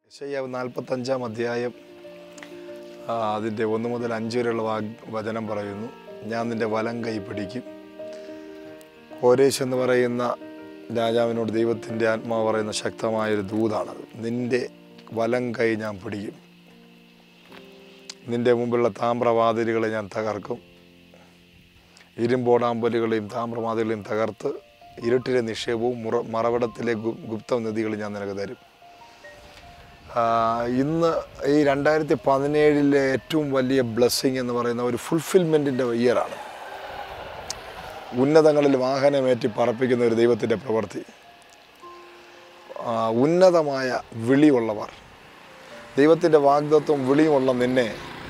യശയ്യാവ് നാൽപ്പത്തഞ്ചാം അധ്യായം ആ, അതിൻ്റെ ഒന്ന് മുതൽ അഞ്ച് വരെയുള്ള വാഗ് വചനം പറയുന്നു ഞാൻ നിൻ്റെ വലം കൈ പിടിക്കും കോരേശ് എന്ന് പറയുന്ന രാജാവിനോട് ദൈവത്തിൻ്റെ ആത്മാവ് പറയുന്ന ശക്തമായൊരു ദൂതാണത് നിൻ്റെ വലം കൈ ഞാൻ പിടിക്കും നിൻ്റെ മുമ്പിലുള്ള താമ്രവാതിലുകളെ ഞാൻ തകർക്കും ഇരുമ്പോടാമ്പലുകളെയും താമ്രവാതികളെയും തകർത്ത് ഇരുട്ടിലെ നിക്ഷേപവും മുറ മറവിടത്തിലെ ഗു ഗുപ്ത നദികളും ഞാൻ നിനക്ക് തരും ആ, ഇന്ന് ഈ രണ്ടായിരത്തി പതിനേഴിലെ ഏറ്റവും വലിയ ബ്ലെസ്സിങ് എന്ന് പറയുന്ന ഒരു ഫുൾഫിൽമെൻറ്റിൻ്റെ ഇയറാണ് ഉന്നതങ്ങളിൽ വാഹനമേറ്റി പറപ്പിക്കുന്ന ഒരു ദൈവത്തിൻ്റെ പ്രവൃത്തി ആ, ഉന്നതമായ വിളിയുള്ളവർ ദൈവത്തിൻ്റെ വാഗ്ദത്വം വിളിയുള്ള നിന്നെ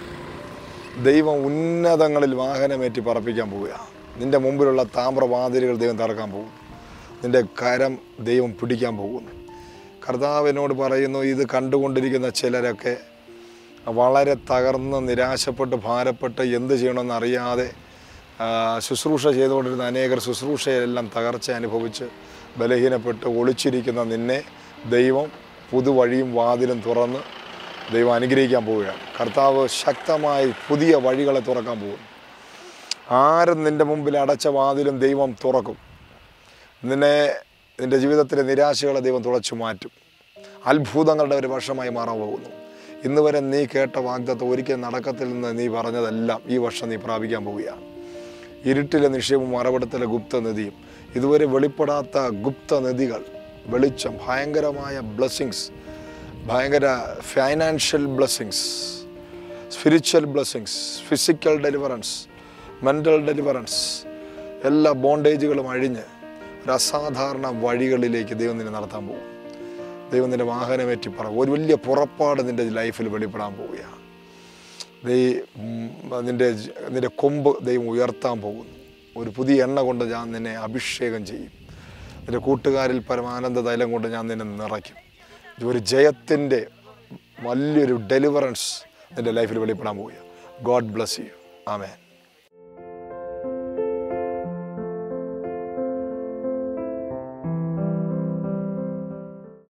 ദൈവം ഉന്നതങ്ങളിൽ വാഹനമേറ്റി പറപ്പിക്കാൻ പോവുക നിൻ്റെ മുമ്പിലുള്ള താമ്രവാതിലുകൾ ദൈവം തറക്കാൻ പോകും നിൻ്റെ കരം ദൈവം പിടിക്കാൻ പോകുന്നു കർത്താവിനോട് പറയുന്നു ഇത് കണ്ടുകൊണ്ടിരിക്കുന്ന ചിലരൊക്കെ വളരെ തകർന്ന് നിരാശപ്പെട്ട് ഭാരപ്പെട്ട് എന്ത് ചെയ്യണമെന്ന് അറിയാതെ ആ, ശുശ്രൂഷ ചെയ്തുകൊണ്ടിരുന്ന അനേകർ ശുശ്രൂഷയെല്ലാം തകർച്ച അനുഭവിച്ച് ബലഹീനപ്പെട്ട് ഒളിച്ചിരിക്കുന്ന നിന്നെ ദൈവം പുതുവഴിയും വാതിലും തുറന്ന് ദൈവം അനുഗ്രഹിക്കാൻ പോവുകയാണ് കർത്താവ് ശക്തമായി പുതിയ വഴികളെ തുറക്കാൻ പോകുന്നു ആരും നിൻ്റെ മുമ്പിൽ അടച്ച വാതിലും ദൈവം തുറക്കും നിന്നെ നിൻ്റെ ജീവിതത്തിലെ നിരാശകളെ ദൈവം തുളച്ചു മാറ്റും അത്ഭുതങ്ങളുടെ ഒരു വർഷമായി മാറാൻ പോകുന്നു ഇന്ന് വരെ നീ കേട്ട വാഗ്ദത്തം ഒരിക്കലും നടക്കത്തിൽ നിന്ന് നീ പറഞ്ഞതെല്ലാം ഈ വർഷം നീ പ്രാപിക്കാൻ പോവുകയാണ് ഇരുട്ടിലെ നിക്ഷേപവും മറവിടത്തിലെ ഗുപ്ത നദിയും ഇതുവരെ വെളിപ്പെടാത്ത ഗുപ്ത നദികൾ വെളിച്ചം ഭയങ്കരമായ ബ്ലെസ്സിങ്സ് ഭയങ്കര financial blessings spiritual blessings physical deliverance mental deliverance എല്ലാ ബോണ്ടേജുകളും അഴിഞ്ഞ് ഒരു അസാധാരണ വഴികളിലേക്ക് ദൈവം നിന്നെ നടത്താൻ പോകും ദൈവം നിൻ്റെ വാഹനമേറ്റി പറ ഒരു വലിയ പുറപ്പാട് നിൻ്റെ ലൈഫിൽ വെളിപ്പെടാൻ പോവുകയാണ് ദൈ ഉം, നിൻ്റെ ജ- നിൻ്റെ കൊമ്പ് ദൈവം ഉയർത്താൻ പോകുന്നു ഒരു പുതിയ എണ്ണ കൊണ്ട് ഞാൻ നിന്നെ അഭിഷേകം ചെയ്യും നിൻ്റെ കൂട്ടുകാരിൽ പരമാനന്ദ തൈലം കൊണ്ട് ഞാൻ നിന്നെ നിറയ്ക്കും ഇത് ഒരു ജയത്തിൻ്റെ വലിയൊരു ഡെലിവറൻസ് നിൻ്റെ ലൈഫിൽ വെളിപ്പെടാൻ പോവുക ഗോഡ് ബ്ലസ് യു ആമേൻ